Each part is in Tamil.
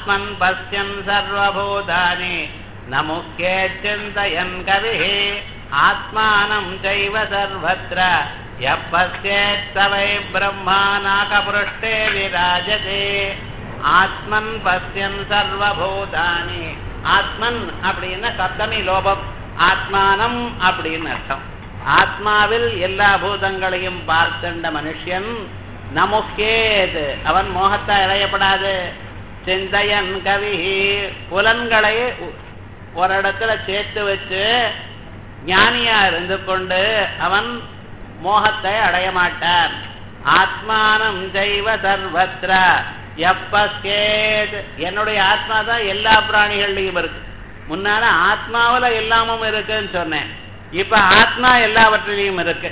ஆத்மன் பசியன் சர்வபூதானி நமுக்கே சிந்தயன் கவி ஆத்மானம் செய்வ சர்வத்ர எப்பஸ்யேத் சவை பிரம்மா நாகபுருஷ்டே விராஜதே ஆத்மன் பசியன் சர்வபூதானி ஆத்மன் அப்படின்னா சப்தமி லோபம் ஆத்மானம் அப்படின்னு அர்த்தம் ஆத்மாவில் எல்லா பூதங்களையும் பார்க்கின்ற மனுஷன் நமுக்கேது அவன் மோகத்தை இழையப்படாது சிந்தையன் கவி புலன்களை ஒரு இடத்துல சேர்த்து வச்சு ஞானியா இருந்து கொண்டு அவன் மோகத்தை அடைய மாட்டான் ஆத்மானம் ஜெய்வ சர்வத்ர எப்பேத் என்னுடைய ஆத்மா தான் எல்லா பிராணிகள்லையும் இருக்கு முன்னால ஆத்மாவில எல்லாமும் இருக்குன்னு சொன்னேன் இப்ப ஆத்மா எல்லாவற்றிலையும் இருக்கு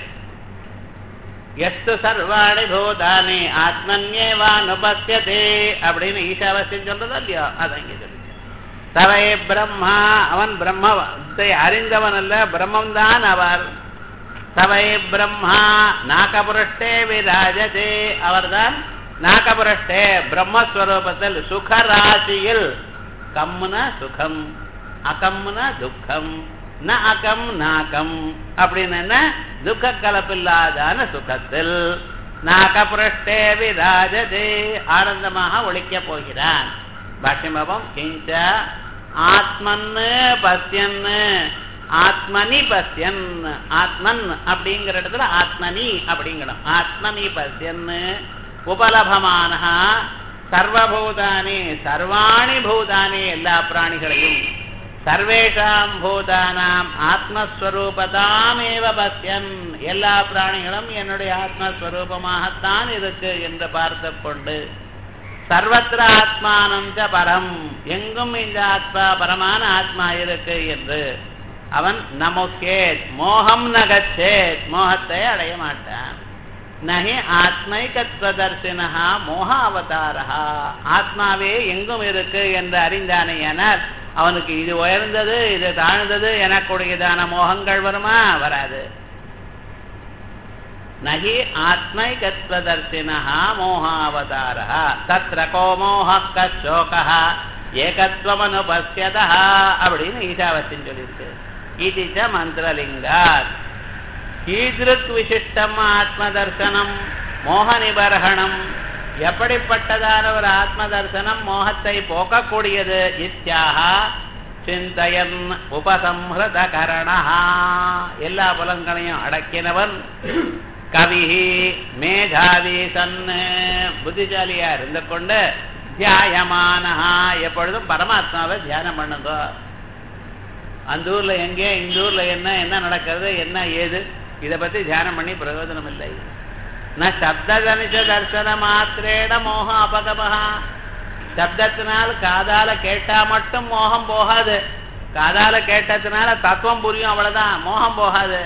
எஸ்து சர்வாணி பூதானி ஆத்மன்யேவானுபத்தியதே அப்படின்னு ஈஷாவாசியம் சொல்றதோ இல்லையோ அதான் இங்க சொல்லி சவை பிரம்மா அவன் பிரம்மத்தை அறிந்தவன் அல்ல பிரம்மம் தான் அவர் சவை பிரம்மா நாகபுரஷ்டே விராஜதே அவர்தான் நாகபுரஷ்டே பிரம்மஸ்வரூபத்தில் சுகராசியில் கம்முனா சுகம் அகம்னா துக்கம் ந அகம் நாகம் அப்படின்னு என்ன துக்க கலப்பில்லாதான சுகத்தில் நாகபுரஷ்டே விராஜதே ஆனந்தமாக ஒழிக்க போகிறான் பாஷ்யமபம் கிஞ்ச ஆத்மன்னு பசியன்னு ஆத்மனி பசியன் ஆத்மன் அப்படிங்கிற இடத்துல ஆத்மனி அப்படிங்கணும் ஆத்மனி பசியன்னு உபலபமான சர்வபூதானி சர்வாணி பூதானி எல்லா பிராணிகளையும் சர்வேஷாம் பூதானாம் ஆத்மஸ்வரூபதாமேவ பசியன் எல்லா பிராணிகளும் என்னுடைய ஆத்மஸ்வரூபமாகத்தான் இருக்கு என்று பார்த்து கொண்டு சர்வத்திர ஆத்மானம் ச பரம் எங்கும் இந்த ஆத்மா பரமான ஆத்மா இருக்கு என்று அவன் நமக்கேத் மோகம் நகச்சேத் மோகத்தை அடைய மாட்டான் நகி ஆத்மைகத்வதர்சினா மோக அவதாரா ஆத்மாவே எங்கும் இருக்கு என்று அறிந்தானேயானால் அவனுக்கு இது உயர்ந்தது இது தாழ்ந்தது எனக்குடையதான மோகங்கள் வருமா வராது நகி ஆத்மைகத்வதர்சினா மோகாவதாரா தத்ர கோ மோக கோக ஏகத்வமனுபஸ்யதா அப்படின்னு ஈஷாவத்தின் சொல்லியிருக்கு இது ச மந்திரலிங்காத் கீதிருக் விசிஷ்டம் ஆத்ம தர்சனம் மோக நிபர்ஹணம் எப்படிப்பட்டதான ஒரு ஆத்ம தர்சனம் மோகத்தை போக்கக்கூடியது இத்தியாக சிந்தையன் உபசம்ஹத கரணா எல்லா புலங்களையும் அடக்கினவன் கவிஹி மேதாவி சன்னு புத்திசாலியா இருந்து கொண்டு தியாயமானஹா எப்பொழுதும் பரமாத்மாவை தியானம் பண்ணுங்க அந்த ஊர்ல எங்கே இந்த ஊர்ல என்ன என்ன நடக்கிறது என்ன ஏது இதை பத்தி தியானம் பண்ணி பிரயோஜனம் இல்லை ந சப்தஜனிச்ச தர்சன மாத்திரேட மோகம் அபகமஹா சப்தத்தினால் காதால கேட்டா மட்டும் மோகம் போகாது காதால கேட்டதுனால தத்துவம் புரியும் அவ்வளவுதான் மோகம் போகாது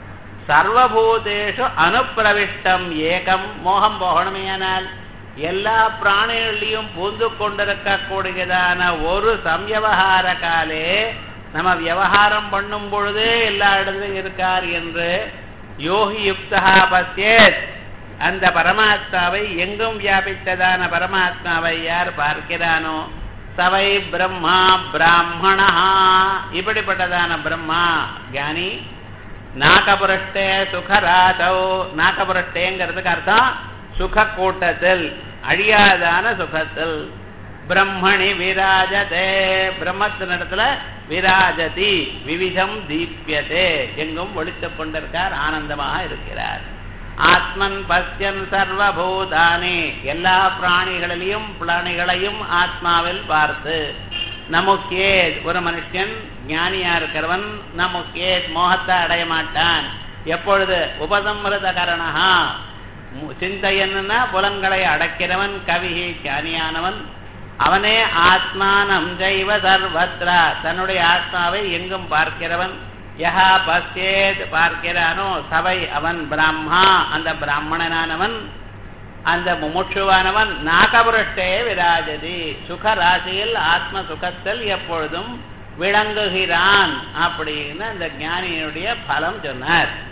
சர்வபூதேஷு அனுப்பிரவிஷ்டம் ஏகம் மோகம் போகணுமேயானால் எல்லா பிராணிகளையும் பூந்து கொண்டிருக்கக்கூடியதான ஒரு சம்யவகார காலே நம்ம விவகாரம் பண்ணும் பொழுது எல்லா இடத்திலும் இருக்கார் என்று யோகி யுக்தா பசியேத் அந்த பரமாத்மாவை எங்கும் வியாபித்ததான பரமாத்மாவை யார் பார்க்கிறானோ சவை பிரம்மா பிராமணா இப்படிப்பட்டதான பிரம்மா ஞானி நாகபுரஷ்டே சுகராசௌ நாகபுரஷ்டேங்கிறதுக்கு அர்த்தம் சுக கூட்டத்தில் அழியாதான சுகத்தில் பிரம்மணி விராஜதே பிரம்மத்தினிடத்துல விராஜதி விவிதம் தீப்யதே எங்கும் ஒழித்துக் கொண்டிருக்கார் ஆனந்தமாக இருக்கிறார் ஆத்மன் பசியன் சர்வபூதானி எல்லா பிராணிகளிலையும் பிராணிகளையும் ஆத்மாவில் பார்த்து நமக்கே ஒரு மனுஷன் ஞானியா இருக்கிறவன் நமக்கே மோகத்தை அடைய மாட்டான் எப்பொழுது உபசம்மிருத கரணஹா சிந்தையன்னா புலன்களை அடக்கிறவன் கவிகி ஞானியானவன் அவனே ஆத்மானம் ஜெய்வ சர்வத்ரா தன்னுடைய ஆத்மாவை எங்கும் பார்க்கிறவன் யஹா பசேத் பார்க்கிறானோ சபை அவன் பிராமா அந்த பிராமணனானவன் அந்த முமுட்சுவானவன் நாகபுரஷ்டே விராஜதி சுக ராசியில் ஆத்ம சுகத்தில் எப்பொழுதும் விளங்குகிறான் அப்படின்னு அந்த ஞானியினுடைய பலம் சொன்னார்